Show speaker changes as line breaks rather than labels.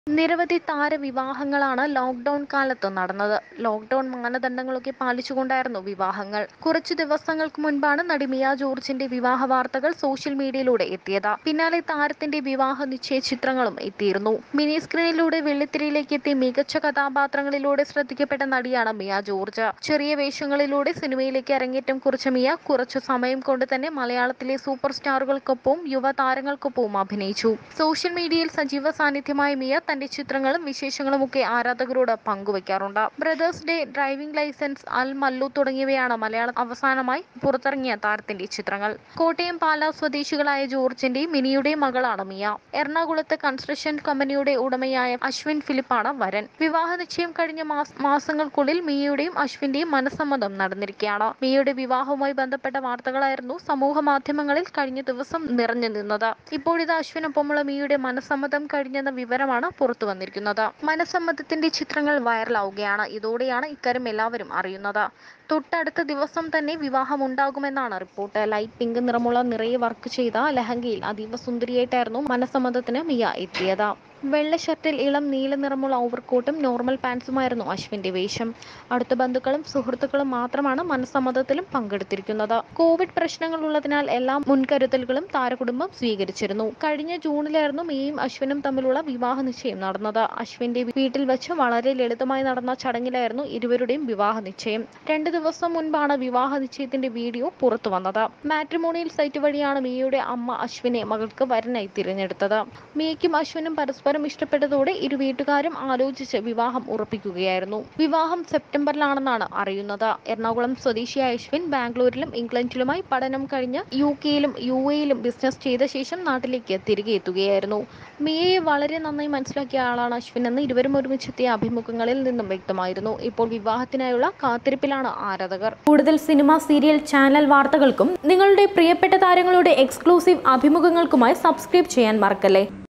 നിരവധി താരവിവാഹങ്ങളാണ് ലോക്ക്ഡൌൺ കാലത്ത് നടന്നത് ലോക്ക്ഡൌൺ മാനദണ്ഡങ്ങളൊക്കെ പാലിച്ചുകൊണ്ടായിരുന്നു വിവാഹങ്ങൾ കുറച്ചു ദിവസങ്ങൾക്ക് മുൻപാണ് നടി മിയ ജോർജിന്റെ വിവാഹ വാർത്തകൾ സോഷ്യൽ മീഡിയയിലൂടെ എത്തിയത് പിന്നാലെ താരത്തിന്റെ വിവാഹ നിശ്ചയ ചിത്രങ്ങളും എത്തിയിരുന്നു മിനി സ്ക്രീനിലൂടെ വെള്ളിത്തിരയിലേക്ക് എത്തി മികച്ച കഥാപാത്രങ്ങളിലൂടെ ശ്രദ്ധിക്കപ്പെട്ട നടിയാണ് മിയ ജോർജ് ചെറിയ വേഷങ്ങളിലൂടെ സിനിമയിലേക്ക് അരങ്ങേറ്റം കുറിച്ച മിയ കുറച്ചു സമയം കൊണ്ട് തന്നെ മലയാളത്തിലെ സൂപ്പർ സ്റ്റാറുകൾക്കൊപ്പവും യുവതാരങ്ങൾക്കൊപ്പവും അഭിനയിച്ചു സോഷ്യൽ മീഡിയയിൽ സജീവ സാന്നിധ്യമായ മിയ തന്റെ ചിത്രങ്ങളും വിശേഷങ്ങളും ഒക്കെ ആരാധകരോട് പങ്കുവയ്ക്കാറുണ്ട് Brothers Day driving licence Al Mallu തുടങ്ങിയവയാണ് മലയാളം അവസാനമായി പുറത്തിറങ്ങിയ താരത്തിന്റെ ചിത്രങ്ങൾ കോട്ടയം പാലാ സ്വദേശികളായ ജോർജിന്റെയും മിനിയുടെയും മകളാണ് മിയ എറണാകുളത്ത് കൺസ്ട്രക്ഷൻ കമ്പനിയുടെ ഉടമയായ അശ്വിൻ ഫിലിപ്പാണ് വരൻ വിവാഹ നിശ്ചയം കഴിഞ്ഞ മാസ- മാസങ്ങൾക്കുള്ളിൽ മിയയുടെയും അശ്വിന്റെയും മനസ്സമ്മതം നടന്നിരിക്കുകയാണ് മിയയുടെ വിവാഹവുമായി ബന്ധപ്പെട്ട വാർത്തകളായിരുന്നു സമൂഹ മാധ്യമങ്ങളിൽ കഴിഞ്ഞ ദിവസം നിറഞ്ഞു നിന്നത് ഇപ്പോഴിത് അശ്വിനൊപ്പമുള്ള മിയയുടെ മനസ്സമ്മതം കഴിഞ്ഞെന്ന വിവരമാണ് പുറത്തു വന്നിരിക്കുന്നത് മനസ്സമ്മതത്തിന്റെ ചിത്രങ്ങൾ വൈറലാവുകയാണ് ഇതോടെയാണ് ഇക്കാര്യം എല്ലാവരും അറിയുന്നത് തൊട്ടടുത്ത ദിവസം തന്നെ വിവാഹം ഉണ്ടാകുമെന്നാണ് റിപ്പോർട്ട് ലൈറ്റ് പിങ്ക് നിറമുള്ള നിറയെ വർക്ക് ചെയ്ത ലഹങ്കയിൽ അതീവ സുന്ദരിയായിട്ടായിരുന്നു മനസ്സമ്മതത്തിന് മിയ എത്തിയത് വെള്ള ഷർട്ടിൽ ഇളം നീല നിറമുള്ള ഓവർകോട്ടും നോർമൽ പാൻസുമായിരുന്നു അശ്വിന്റെ വേഷം അടുത്ത ബന്ധുക്കളും സുഹൃത്തുക്കളും മാത്രമാണ് മനസ്സമ്മതത്തിലും പങ്കെടുത്തിരിക്കുന്നത് കോവിഡ് പ്രശ്നങ്ങൾ ഉള്ളതിനാൽ എല്ലാ മുൻകരുതലുകളും താരകുടുംബം സ്വീകരിച്ചിരുന്നു കഴിഞ്ഞ ജൂണിലായിരുന്നു മിയയും അശ്വിനും തമ്മിലുള്ള വിവാഹ നിശ്ചയം നടന്നത് അശ്വിന്റെ വീട്ടിൽ വെച്ച് വളരെ ലളിതമായി നടന്ന ചടങ്ങിലായിരുന്നു ഇരുവരുടെയും വിവാഹ നിശ്ചയം രണ്ട് ദിവസം മുൻപാണ് വിവാഹ നിശ്ചയത്തിന്റെ വീഡിയോ പുറത്തു വന്നത് മാട്രിമോണിയൽ സൈറ്റ് വഴിയാണ് മിയയുടെ അമ്മ അശ്വിനെ മകൾക്ക് വരനായി തിരഞ്ഞെടുത്തത് മിയയ്ക്കും അശ്വിനും പരസ്പരം ഇഷ്ടപ്പെട്ടതോടെ ഇരു വീട്ടുകാരും ആലോചിച്ച് വിവാഹം ഉറപ്പിക്കുകയായിരുന്നു വിവാഹം സെപ്റ്റംബറിലാണെന്നാണ് അറിയുന്നത് എറണാകുളം സ്വദേശിയായ അശ്വിൻ ബാംഗ്ലൂരിലും ഇംഗ്ലണ്ടിലുമായി പഠനം കഴിഞ്ഞ് യു കെയിലും യു എയിലും ബിസിനസ് ചെയ്ത ശേഷം നാട്ടിലേക്ക് തിരികെ എത്തുകയായിരുന്നു മിയയെ വളരെ നന്നായി മനസ്സിലാക്കിയ ആളാണ് അശ്വിൻ എന്ന് ഇരുവരും ഒരുമിച്ചെത്തിയ അഭിമുഖങ്ങളിൽ നിന്നും വ്യക്തമായിരുന്നു ഇപ്പോൾ വിവാഹത്തിനായുള്ള കാത്തിരിപ്പിലാണ് ആരാധകർ കൂടുതൽ സിനിമ സീരിയൽ ചാനൽ വാർത്തകൾക്കും നിങ്ങളുടെ പ്രിയപ്പെട്ട താരങ്ങളുടെ എക്സ്ക്ലൂസീവ് അഭിമുഖങ്ങൾക്കുമായി സബ്സ്ക്രൈബ് ചെയ്യാൻ മറക്കല്ലേ